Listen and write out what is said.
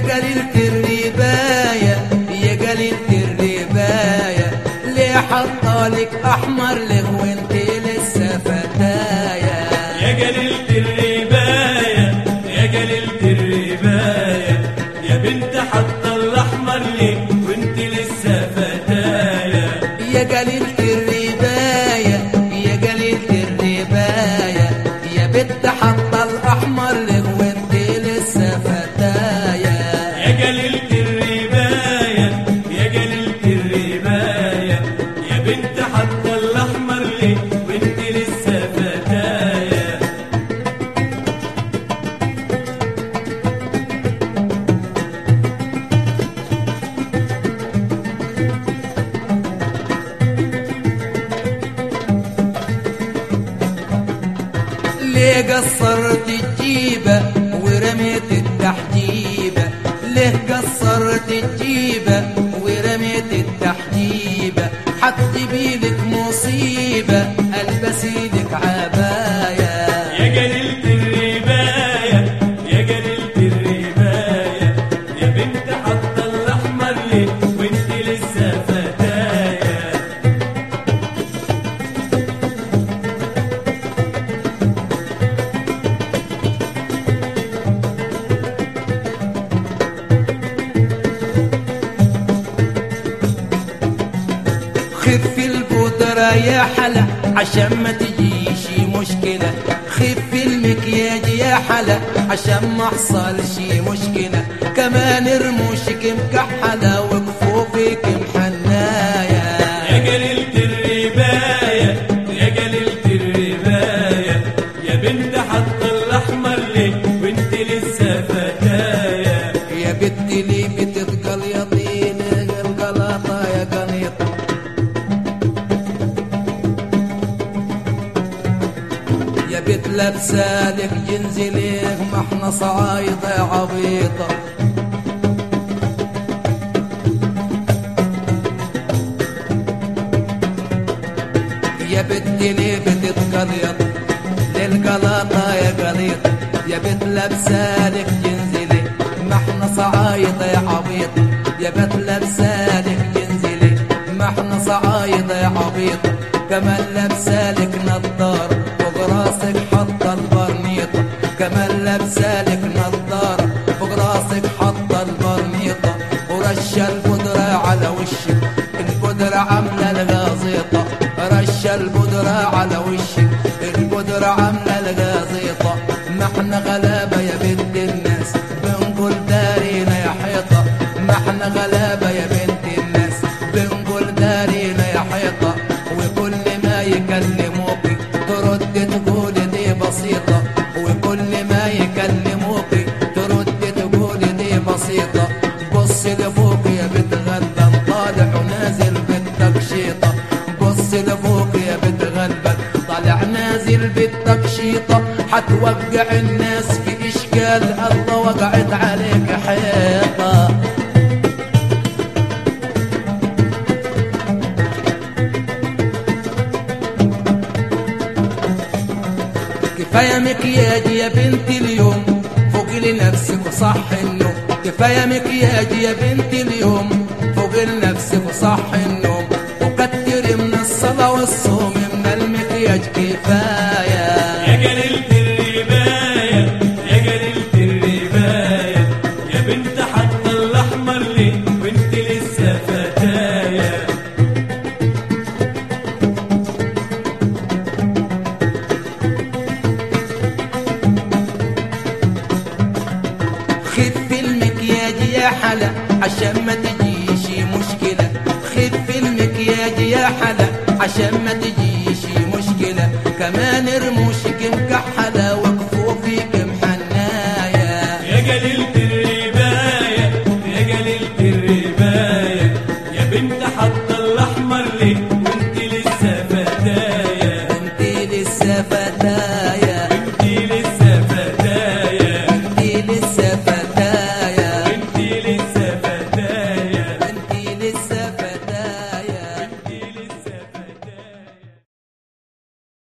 قليلة الرباية يا قليلة الرباية ليه حطالك أحمر لك وانت لسه فتايا يا قليلة الرباية يا قليلة الرباية يا بنت حط الأحمر لي وانت لسه فتايا يا قليلة الرباية يا قليلة الرباية يا بنت حاطة الأحمر لك وانت لسه فتايا يا قليلة الرباية يا قليلة الرباية يا بنت حط الأحمر لي وانت لسه فتايا ليه قصرت الجيبة ورميت التحجيبة ليه قصرت الجيبة ورميت التحجيبة حتجيبي لك مصيبة البسي لك عباية يا قليلة الرباية يا قليلة الرباية يا بنت حط الأحمر لي وانت لسه فتايا خف البودرة يا حلا عشان ما تجيشي مشكلة خف المكياج يا حلا عشان ما حصلش مشكلة كمان رموشك مكحلة وكفوفك محناية يا قليلة الرباية يا قليلة الرباية يا بنت حط الأحمر لي وانت لسه فتايا يا بنت لي بتتقليطين القلاطة يا قليطة يا بنت لابسالك جنزليك ما احنا صعايدة عبيطة يا بنت ليه بتتقليط للقلاطة يا قليط يا بنت لابسالك جنزلي ما احنا صعايدة يا عبيط يا بنت لابسالك جنزلي ما احنا صعايدة يا عبيط كمان لابسالك نضار فوق راسك حاطة البرنيطة كمان لابسالك نضار فوق راسك حاطة البرنيطة ورشة البودرة على وشك البودرة عاملة الغازيطة رشة البودرة على وشك البودرة عاملة الغازيطة ما احنا غلابة يا بنت الناس بنقول دارينا يا حيطة ما احنا غلابة يا بنت الناس بنقول دارينا يا حيطة وكل ما يكلموكي ترد تقول دي بسيطة وكل ما يكلموكي ترد تقول دي بسيطة بص لفوق يا بنت غلبان طالع ونازل بالتقشيطة بص لفوق يا بنت غلبان طالع نازل بالتقشيطة حتوقع الناس في إشكال الله وقعت عليك حيطة كفاية مكياج يا بنت اليوم فوق لنفسك وصح النوم كفاية مكياج يا بنت اليوم فوق لنفسك وصح النوم وكتر من الصلاة والصوم من المكياج كفاية يا قليلة الرباية يا قليلة الرباية يا بنت حط الأحمر لي وانت لسه فتايا خف المكياج يا حلا عشان ما تجيشي مشكلة خف المكياج يا حلا عشان ما تجيشي مشكلة كمان رموشك مكحلة وكفوفك محناية يا قليلة الرباية يا قليلة الرباية يا بنت حط الأحمر لي وانت لسه فتايا انت لسه فتاة